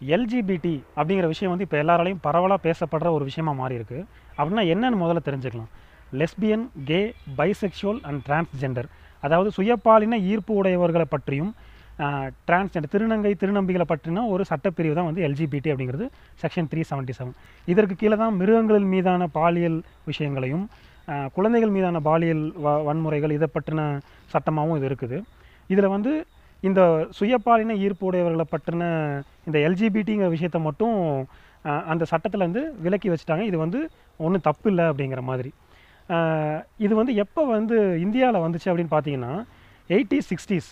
LGBT அப்படிங்கிற விஷயம் வந்து இப்போ எல்லாராலையும் பரவலாக பேசப்படுற ஒரு விஷயமா மாறி இருக்கு அப்படின்னா என்னன்னு முதல்ல தெரிஞ்சுக்கலாம் lesbian gay bisexual and transgender அதாவது சுயப்பாலின ஈர்ப்பு உடையவர்களை பற்றியும் டிரான்ஸ்ஜெண்டர் திருநங்கை திருநம்பிகளை பற்றின ஒரு சட்டப்பிரிவு தான் வந்து எல்ஜிபிடி அப்படிங்கிறது செக்ஷன் த்ரீ செவன்ட்டி செவன் இதற்கு கீழே தான் மிருகங்களின் மீதான பாலியல் விஷயங்களையும் ஆஹ், குழந்தைகள் மீதான பாலியல் வ வன்முறைகள் இதை பற்றின சட்டமாகவும் இது இருக்குது இதில் வந்து இந்த சுயப்பாலின ஈர்ப்பு உடையவர்களை பற்றின இந்த எல்ஜிபிடிங்கிற விஷயத்த மட்டும் ஆஹ், அந்த சட்டத்துல இருந்து விலக்கி வச்சுட்டாங்க இது வந்து ஒன்றும் தப்பு இல்லை அப்படிங்கிற மாதிரி ஆஹ், இது வந்து எப்போ வந்து இந்தியாவில் வந்துச்சு அப்படின்னு பார்த்தீங்கன்னா எயிட்டி சிக்ஸ்டீஸ்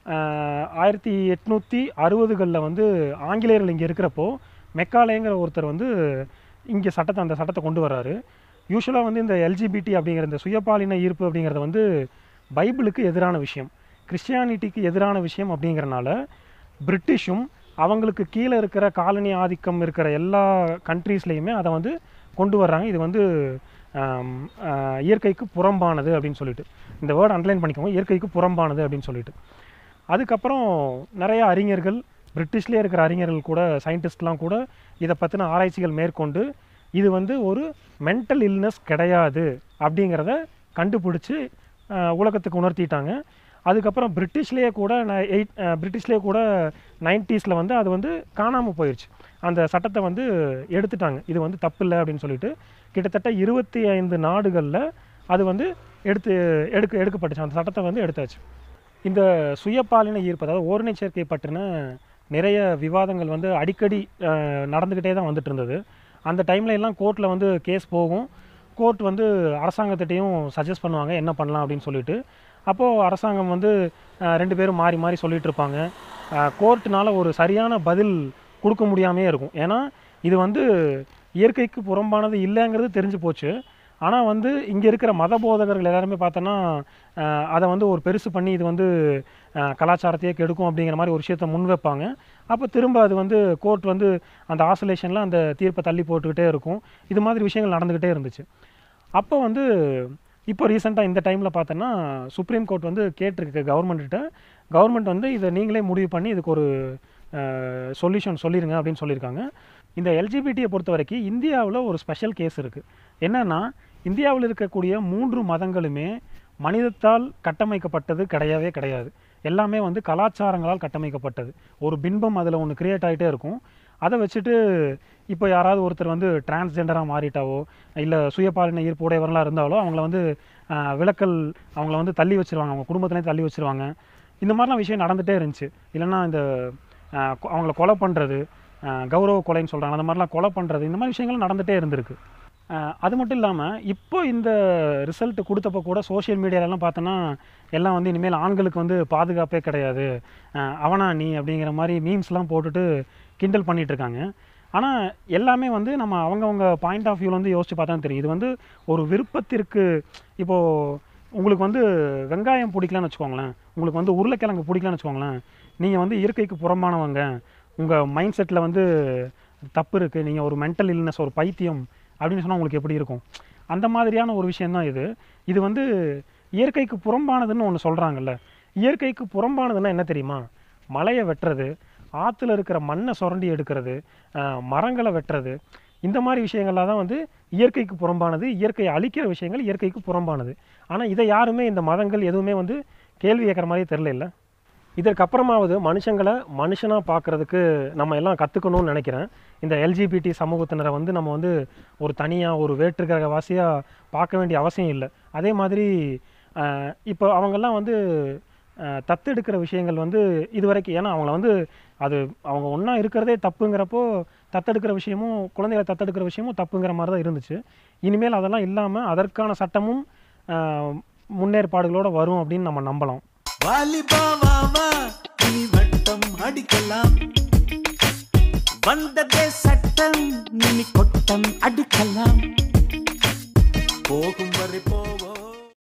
ஆயிரத்தி எட்நூற்றி அறுபதுகளில் வந்து ஆங்கிலேயர்கள் இங்கே இருக்கிறப்போ மெக்காலேங்கிற ஒருத்தர் வந்து இங்கே சட்டத்தை அந்த சட்டத்தை கொண்டு வர்றாரு யூஸ்வலாக வந்து இந்த எல்ஜிபிடி அப்படிங்கிற இந்த சுயபாலின ஈர்ப்பு அப்படிங்கிறது வந்து பைபிளுக்கு எதிரான விஷயம் கிறிஸ்டியானிட்டிக்கு எதிரான விஷயம் அப்படிங்கிறனால பிரிட்டிஷும் அவங்களுக்கு கீழே இருக்கிற காலனி ஆதிக்கம் இருக்கிற எல்லா கண்ட்ரீஸ்லேயுமே அதை வந்து கொண்டு வர்றாங்க இது வந்து ஆம், ஆ, இயற்கைக்கு புறம்பானது அப்படின்னு சொல்லிட்டு இந்த வேர்டு அண்டர்லைன் பண்ணிக்கோங்க இயற்கைக்கு புறம்பானது அப்படின்னு சொல்லிட்டு அதுக்கப்புறம் நிறைய அறிஞர்கள் பிரிட்டிஷ்லேயே இருக்கிற அறிஞர்கள் கூட சயின்டிஸ்ட்லாம் கூட இதை பற்றின ஆராய்ச்சிகள் மேற்கொண்டு இது வந்து ஒரு மென்டல் இல்னஸ் கிடையாது அப்படிங்கிறத கண்டுபிடிச்சி அஹ், உலகத்துக்கு உணர்த்திட்டாங்க அதுக்கப்புறம் பிரிட்டிஷ்லேயே கூட எயிட் பிரிட்டிஷ்லேயே கூட நைன்ட்டீஸில் வந்து அது வந்து காணாமல் போயிடுச்சு அந்த சட்டத்தை வந்து எடுத்துட்டாங்க இது வந்து தப்பு இல்லை அப்படின்னு சொல்லிட்டு கிட்டத்தட்ட இருபத்தி ஐந்து நாடுகளில் அது வந்து எடுத்து எடுக்க எடுக்கப்பட்டுச்சு அந்த சட்டத்தை வந்து எடுத்தாச்சு இந்த சுயபாலின ஈர்ப்பு அதாவது ஓரணை சேர்க்கை பற்றின நிறைய விவாதங்கள் வந்து அடிக்கடி அஹ், நடந்துக்கிட்டே தான் வந்துட்டு இருந்தது அந்த டைமில் எல்லாம் கோர்ட்டில் வந்து கேஸ் போகும் கோர்ட் வந்து அரசாங்கத்திட்டையும் சஜஸ்ட் பண்ணுவாங்க என்ன பண்ணலாம் அப்படின்னு சொல்லிட்டு அப்போது அரசாங்கம் வந்து அஹ், ரெண்டு பேரும் மாறி மாறி சொல்லிட்டு இருப்பாங்க கோர்ட்டுனால ஒரு சரியான பதில் கொடுக்க முடியாமே இருக்கும் ஏன்னா இது வந்து இயற்கைக்கு புறம்பானது இல்லைங்கிறது தெரிஞ்சு போச்சு ஆனால் வந்து இங்கே இருக்கிற மத போதகர்கள் எல்லாருமே பார்த்தோன்னா அஹ், அதை வந்து ஒரு பெருசு பண்ணி இது வந்து அஹ், கலாச்சாரத்தையே கெடுக்கும் அப்படிங்கிற மாதிரி ஒரு விஷயத்தை முன் வைப்பாங்க அப்போ திரும்ப அது வந்து கோர்ட் வந்து அந்த ஆசோலேஷனில் அந்த தீர்ப்பை தள்ளி போட்டுக்கிட்டே இருக்கும் இது மாதிரி விஷயங்கள் நடந்துக்கிட்டே இருந்துச்சு அப்போ வந்து இப்போ ரீசெண்டாக இந்த டைமில் பார்த்தோன்னா சுப்ரீம் கோர்ட் வந்து கேட்டிருக்கு கவர்மெண்ட்டிட்ட கவர்மெண்ட் வந்து இதை நீங்களே முடிவு பண்ணி இதுக்கு ஒரு சொல்யூஷன் சொல்லிடுங்க அப்படின்னு சொல்லியிருக்காங்க இந்த எல்ஜிபிடியை பொறுத்த வரைக்கும் இந்தியாவில் ஒரு ஸ்பெஷல் கேஸ் இருக்குது என்னன்னா இந்தியாவில் இருக்கக்கூடிய மூன்று மதங்களுமே மனிதத்தால் கட்டமைக்கப்பட்டது கிடையவே கிடையாது எல்லாமே வந்து கலாச்சாரங்களால் கட்டமைக்கப்பட்டது ஒரு பின்பம் அதில் ஒன்று கிரியேட் ஆகிட்டே இருக்கும் அதை வச்சுட்டு இப்போ யாராவது ஒருத்தர் வந்து டிரான்ஸ்ஜெண்டராக மாறிட்டாவோ இல்லை சுயபாலின ஈர்ப்பு உடையவர்களாக இருந்தாலோ அவங்கள வந்து ஆஹ், விலக்கல் அவங்கள வந்து தள்ளி வச்சிருவாங்க அவங்க குடும்பத்துலேயே தள்ளி வச்சிருவாங்க இந்த மாதிரிலாம் விஷயம் நடந்துகிட்டே இருந்துச்சு இல்லைன்னா இந்த ஆஹ், கொ- அவங்கள கொலை பண்ணுறது கௌரவ கொலைன்னு சொல்கிறாங்க அந்த மாதிரிலாம் கொலை பண்ணுறது இந்த மாதிரி விஷயங்கள் நடந்துகிட்டே இருந்திருக்கு ஆஹ், அது மட்டும் இல்லாமல் இப்போ இந்த ரிசல்ட் கொடுத்தப்போ கூட சோஷியல் மீடியாலலாம் பார்த்தோன்னா எல்லாம் வந்து இனிமேல் ஆண்களுக்கு வந்து பாதுகாப்பே கிடையாது ஆஹ், அவனா நீ அப்படிங்கிற மாதிரி மீம்ஸ்லாம் போட்டுட்டு கிண்டல் பண்ணிட்டு இருக்காங்க ஆனால் எல்லாமே வந்து நம்ம அவங்கவங்க பாயிண்ட் ஆஃப் வியூவில் வந்து யோசிச்சு பார்த்தா தெரியும் இது வந்து ஒரு விருப்பத்திற்கு இப்போது உங்களுக்கு வந்து வெங்காயம் பிடிக்கலன்னு வச்சுக்கோங்களேன் உங்களுக்கு வந்து உருளைக்கிழங்கு பிடிக்கலன்னு வச்சுக்கோங்களேன் நீங்கள் வந்து இயற்கைக்கு புறம்பானவங்க உங்கள் மைண்ட் செட்டில் வந்து தப்பு இருக்குது நீங்கள் ஒரு மென்டல் இல்னஸ் ஒரு பைத்தியம் அப்படின்னு சொன்னால் உங்களுக்கு எப்படி இருக்கும் அந்த மாதிரியான ஒரு விஷயம்தான் இது இது வந்து இயற்கைக்கு புறம்பானதுன்னு ஒன்று சொல்கிறாங்கல்ல இயற்கைக்கு புறம்பானதுன்னா என்ன தெரியுமா மலையை வெட்டுறது ஆற்றுல இருக்கிற மண்ணை சுரண்டி எடுக்கிறது ஆஹ், மரங்களை வெட்டுறது இந்த மாதிரி விஷயங்கள்லாம் தான் வந்து இயற்கைக்கு புறம்பானது இயற்கையை அழிக்கிற விஷயங்கள் இயற்கைக்கு புறம்பானது ஆனால் இதை யாருமே இந்த மதங்கள் எதுவுமே வந்து கேள்வி கேட்குற மாதிரியே தெரில இல்லை இதற்கப்புறமாவது மனுஷங்களை மனுஷனாக பார்க்குறதுக்கு நம்ம எல்லாம் கற்றுக்கணும்னு நினைக்கிறேன் இந்த எல்ஜிபிடி சமூகத்தினரை வந்து நம்ம வந்து ஒரு தனியாக ஒரு வேற்றுக்கிரக வாசியாக பார்க்க வேண்டிய அவசியம் இல்லை அதே மாதிரி ஆஹ், இப்போ அவங்கெல்லாம் வந்து ஆஹ், தத்தெடுக்கிற விஷயங்கள் வந்து இது வரைக்கும் ஏன்னா அவங்கள வந்து அது அவங்க ஒன்றா இருக்கிறதே தப்புங்கிறப்போ தத்தெடுக்கிற விஷயமும் குழந்தைகளை தத்தெடுக்கிற விஷயமும் தப்புங்கிற மாதிரி தான் இருந்துச்சு இனிமேல் அதெல்லாம் இல்லாமல் அதற்கான சட்டமும் ஆஹ், முன்னேற்பாடுகளோட வரும் அப்படின்னு நம்ம நம்பலாம் வாலிபா வாவா இனி வட்டம் அடிக்கலாம் வந்ததே சட்டம் இனி கொட்டம் அடிக்கலாம் போகும் வரை போ